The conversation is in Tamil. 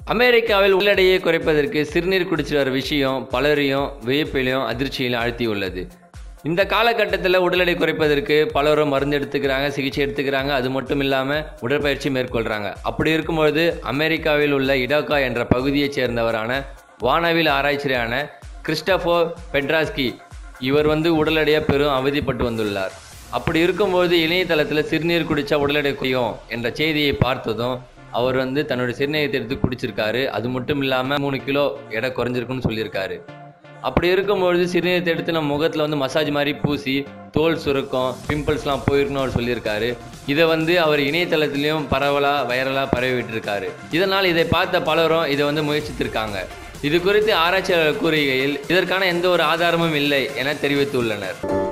அமெரிக்காவில் உடல் எடையை குறைப்பதற்கு சிறுநீர் குடிச்சிட்டு வர விஷயம் பலரையும் வியப்பிலையும் அதிர்ச்சியிலும் ஆழ்த்தியுள்ளது இந்த காலகட்டத்தில் உடல் எடை குறைப்பதற்கு பலரும் மருந்து எடுத்துக்கிறாங்க சிகிச்சை எடுத்துக்கிறாங்க அது மட்டும் இல்லாமல் உடற்பயிற்சி மேற்கொள்கிறாங்க அப்படி இருக்கும்பொழுது அமெரிக்காவில் உள்ள இடோக்கா என்ற பகுதியைச் சேர்ந்தவரான வானவில் ஆராய்ச்சியான கிறிஸ்டபோ பெட்ராஸ்கி இவர் வந்து உடல் எடையை பெரும் அவதிப்பட்டு வந்துள்ளார் அப்படி இருக்கும்போது இணையதளத்தில் சிறுநீர் குடித்தா உடல் எடை குறையும் என்ற செய்தியை பார்த்ததும் அவர் வந்து தன்னுடைய சிறுநீரத்தை எடுத்து குடிச்சிருக்காரு அது மட்டும் இல்லாமல் மூணு கிலோ எடை குறைஞ்சிருக்குன்னு சொல்லியிருக்காரு அப்படி இருக்கும்பொழுது சிறுநீரத்தை எடுத்து நம்ம முகத்தில் வந்து மசாஜ் மாதிரி பூசி தோல் சுருக்கம் பிம்பிள்ஸ்லாம் போயிருக்குன்னு அவர் சொல்லியிருக்காரு இதை வந்து அவர் இணையதளத்திலையும் பரவலாக வைரலாக பரவி விட்டிருக்காரு இதனால் இதை பார்த்த பலரும் இதை வந்து முயற்சித்திருக்காங்க இது குறித்து ஆராய்ச்சியாளர்கள் கூறுகையில் இதற்கான எந்த ஒரு ஆதாரமும் இல்லை என தெரிவித்துள்ளனர்